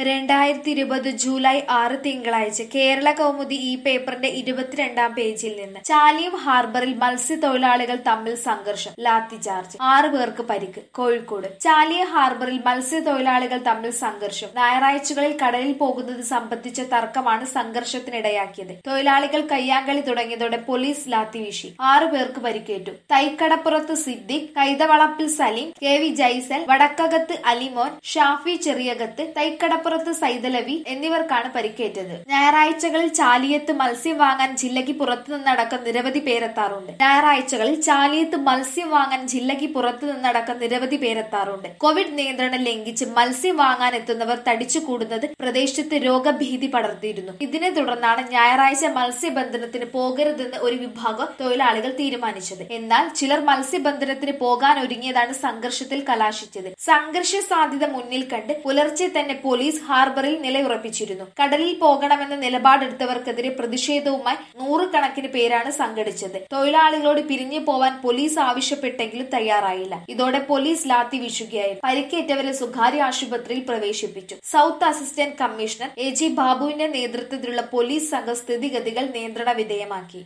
രണ്ടായിരത്തി ഇരുപത് ജൂലൈ ആറ് തിങ്കളാഴ്ച കേരള കൗമുദി ഈ പേപ്പറിന്റെ ഇരുപത്തിരണ്ടാം പേജിൽ നിന്ന് ചാലിയം ഹാർബറിൽ മത്സ്യത്തൊഴിലാളികൾ തമ്മിൽ സംഘർഷം ലാത്തി ചാർജ് ആറ് പേർക്ക് പരിക്ക് കോഴിക്കോട് ചാലിയ ഹാർബറിൽ മത്സ്യത്തൊഴിലാളികൾ തമ്മിൽ സംഘർഷം ഞായറാഴ്ചകളിൽ കടലിൽ പോകുന്നത് സംബന്ധിച്ച തർക്കമാണ് സംഘർഷത്തിനിടയാക്കിയത് തൊഴിലാളികൾ കയ്യാങ്കളി തുടങ്ങിയതോടെ പോലീസ് ലാത്തി വീശി ആറു പേർക്ക് പരിക്കേറ്റു തൈക്കടപ്പുറത്ത് സിദ്ദിഖ് കൈതവളപ്പിൽ സലീം കെ വി ജൈസൽ വടക്കകത്ത് അലിമോൻ ഷാഫി ചെറിയകത്ത് തൈക്കടപ്പുറത്ത് സൈതലവി എന്നിവർക്കാണ് പരിക്കേറ്റത് ഞായറാഴ്ചകളിൽ ചാലിയത്ത് മത്സ്യം വാങ്ങാൻ ജില്ലയ്ക്ക് പുറത്തു നിന്നടക്കം നിരവധി പേരെത്താറുണ്ട് ഞായറാഴ്ചകളിൽ ചാലിയത്ത് മത്സ്യം വാങ്ങാൻ ജില്ലയ്ക്ക് പുറത്തു നിന്നടക്കം നിരവധി പേരെത്താറുണ്ട് കോവിഡ് നിയന്ത്രണം ലംഘിച്ച് മത്സ്യം വാങ്ങാൻ എത്തുന്നവർ തടിച്ചു കൂടുന്നത് പ്രദേശത്ത് രോഗഭീതി പടർത്തിയിരുന്നു ഇതിനെ തുടർന്നാണ് ഞായറാഴ്ച മത്സ്യബന്ധനത്തിന് പോകരുതെന്ന് ഒരു വിഭാഗം തൊഴിലാളികൾ തീരുമാനിച്ചത് എന്നാൽ ചിലർ മത്സ്യബന്ധനത്തിന് പോകാൻ ഒരുങ്ങിയതാണ് സംഘർഷത്തിൽ കലാശിച്ചത് സംഘർഷ സാധ്യത മുന്നിൽ കണ്ട് പുലർച്ചെ തന്നെ പോലീസ് ഹാർബറിൽ നിലയുറപ്പിച്ചിരുന്നു കടലിൽ പോകണമെന്ന നിലപാടെടുത്തവർക്കെതിരെ പ്രതിഷേധവുമായി നൂറുകണക്കിന് പേരാണ് സംഘടിച്ചത് തൊഴിലാളികളോട് പിരിഞ്ഞു പോവാൻ പോലീസ് ആവശ്യപ്പെട്ടെങ്കിലും തയ്യാറായില്ല ഇതോടെ പോലീസ് ലാത്തി വീശുകയായിരുന്നു പരിക്കേറ്റവരെ സ്വകാര്യ ആശുപത്രിയിൽ പ്രവേശിപ്പിച്ചു south assistant commissioner A G ബാബുവിന്റെ നേതൃത്വത്തിലുള്ള പോലീസ് സംഘം സ്ഥിതിഗതികൾ നിയന്ത്രണ വിധേയമാക്കി